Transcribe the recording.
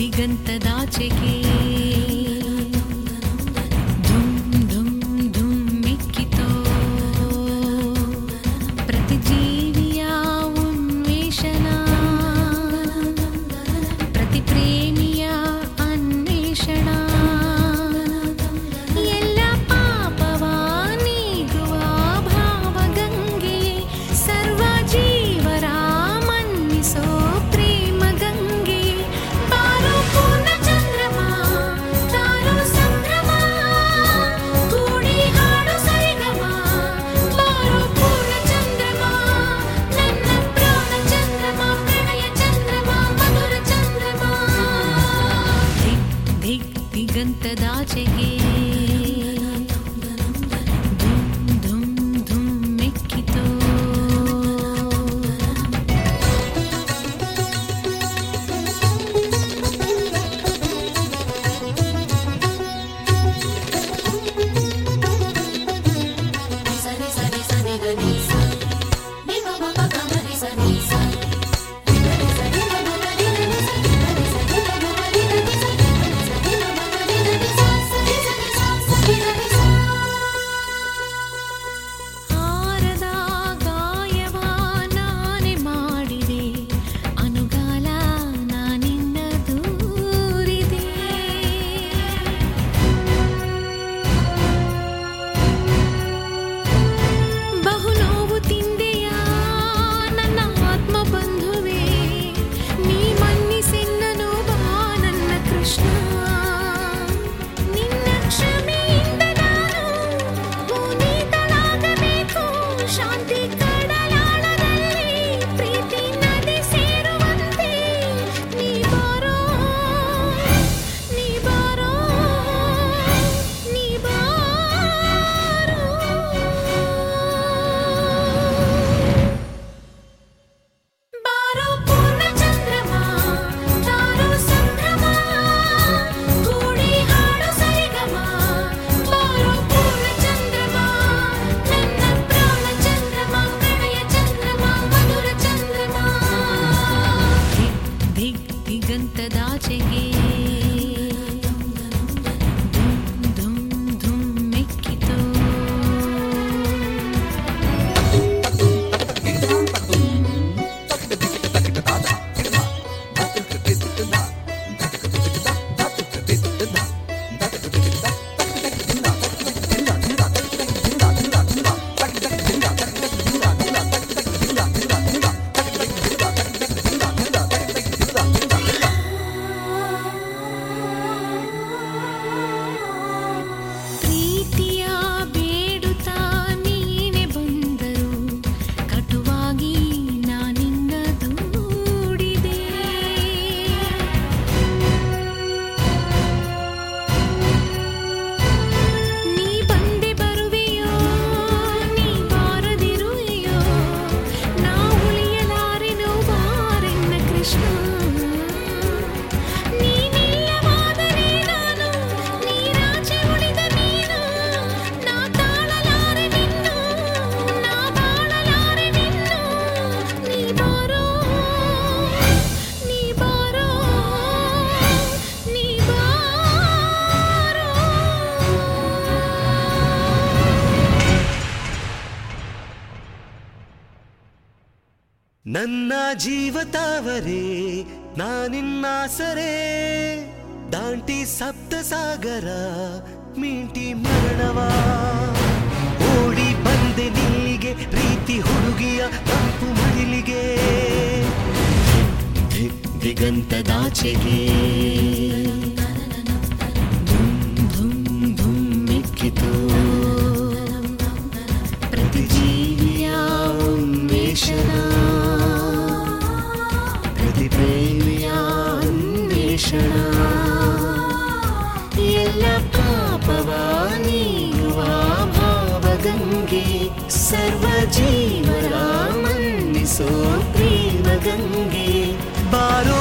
ದಿಗಂತದಾಚೆಗೆ ಧುಮ್ ಧುಮ್ ಧುಮ್ ಮಿಕ್ಕಿತೋ ಪ್ರತಿ ಜೀವಿಯ ಉನ್ವೇಷಣ ಪ್ರತಿ ಪ್ರೇಮಿಯ ಅನ್ವೇಷಣ ಎಲ್ಲ ಪಾಪವ ನೀಗುವ ಭಾವಗಂಗೆಯೇ ಸರ್ವ ಜೀವರ ಮನ್ನಿಸೋ ಪ್ರೇಮ ಗಂಗೆಯೇ ಬಾರೋ ಪೂರ್ಣ ಚಂದ್ರಮ ತಾರೋ ಸಂಭ್ರಮ ಕೂಡಿ ಹಾಡು ಸರಿಗಮ ಬಾರೋ ಪೂರ್ಣ ಚಂದ್ರಮ ನನ್ನ ಪ್ರಾಣ ಚಂದ್ರಮ ಪ್ರಣಯ ಚಂದ್ರಮ ಮಧುರ ಚಂದ್ರಮ ದಿಗ್ ದಿಗ್ ದಿಗಂತದಾಚೆಗೆ ಧುಮ್ ಧುಮ್ ಧುಮ್ ಮೆಕ್ಕಿತೋ ಸರಿ ಸರಿ ಸರಿ ಗರಿ ಸ ನಿ ಪ ಪ ಪ ಗ ಮ ರಿ ಸ ನಿ ಸ ರಿ ಗ ರಿ ಸ ರಿ ಗ ಮ ಗ ರಿ ಗ ರಿ ಸ ರಿ ಗ ರಿ ಸ ರಿ ಗ ಮ ಗ ರಿ ಗ ರಿ ಸ ರಿ ಗ ರಿ ಸ ರಿ ಗ ಮ ಗ ರಿ ಗ ರಿ ಸ ಸ ರಿ ಸ ರಿ ಸ ಸ ರಿ ಗ ರಿ ಸ ಹಾರದ ಗಾಯವ ನಾನೇ ಮಾಡಿದೆ ಅನುಗಾಲ ನಾನಿನ್ನ ದೂರಿದೆ ಬಹು ನೋವು ತಿಂದೆಯ ನನ್ನ ಆತ್ಮ ಬಂಧುವೆ ನೀ ಮನ್ನಿಸೆನ್ನನು ಬಾ ನನ್ನ ಕೃಷ್ಣ ನಿನ್ನ ಕ್ಷಮೆಯಿಂದ ನಾನು ಪುನೀತನಾಗಬೇಕು ಶಾಂತಿ ಕಡಲಾಳದಲ್ಲಿ ಪ್ರೀತಿ ನದಿ ಸೇರುವಂತೆ ನೀ ಬಾರೋ ನೀ ಬಾರೋ ನೀ ಬಾರೋ ಬಾರೋ ಪೂರ್ಣ ಚಂದ್ರಮ ತಾರೋ ಸಂಭ್ರಮ ಕೂಡಿ ಹಾಡು ಸರಿಗಮ ಬಾರೋ ಪೂರ್ಣ ಚಂದ್ರಮ ನನ್ನ ಪ್ರಾಣ ಚಂದ್ರಮ ಪ್ರಣಯ ಚಂದ್ರಮ ಮಧುರ ಚಂದ್ರಮ ದಿಗ್ ದಿಗ್ ದಿಗಂತದಾಚೆಗೆ ಧುಮ್ ಧುಮ್ ಧುಮ್ ಮೆಕ್ಕಿತೋ ಪ್ರೀತಿಯ ಬೇಡುತ್ತಾ ನೀನೆ ಬಂದರು ಕಟುವಾಗಿ ನಾನಿನ್ನ ದೂಡಿದೆ ನೀ ಬಂದೆ ಬರುವೆಯೋ ನೀ ಬಾರದಿರುವೆಯೋ ನಾ ಉಳಿಯಲಾರೆನೋ ಬಾರೆನ್ನ ಕೃಷ್ಣ ನೀನಿಲ್ಲವಾದರೆ ನಾನು ನೀರಾಚೆ ಉಳಿದ ನೀನು ನಾ ತಾಳಲಾರೆ ನಿನ್ನು ನಾ ಬಾಳಲಾರೆ ನಿನ್ನು ನೀ ಬಾರೋ ನೀ ಬಾರೋ ನೀ ಬಾರೋ ನನ್ನ ಜೀವತಾವರೇ ನಾನಿನ್ನಾಸರೆ ದಾಂಟಿ ಸಪ್ತ ಸಾಗರ ಮೀಂಟಿ ಮರಣವ ಓಡಿ ಬಂದೆ ನಿಲ್ಲಿಗೆ ಪ್ರೀತಿ ಹುಡುಗಿಯ ತಂಪು ಮಡಿಲಿಗೆ ದಿಗ್ ದಿಗಂತದಾಚೆಗೆ ಧುಮ್ ಧುಮ್ ಧುಮ್ ಮಿಕ್ಕಿತು ಪ್ರತಿ ಜೀವಿಯ ಉನ್ವೇಷಣ ಪ್ರತಿ ಪ್ರೇಮಿಯ ಅನ್ವೇಷಣ ಎಲ್ಲ ಪಾಪವ ನೀಗುವ ಭಾವಗಂಗೆ ಸರ್ವ ಜೀವರ ಮನ್ನಿಸೋ ಪ್ರೇಮ ಗಂಗೆ ಬಾರೋ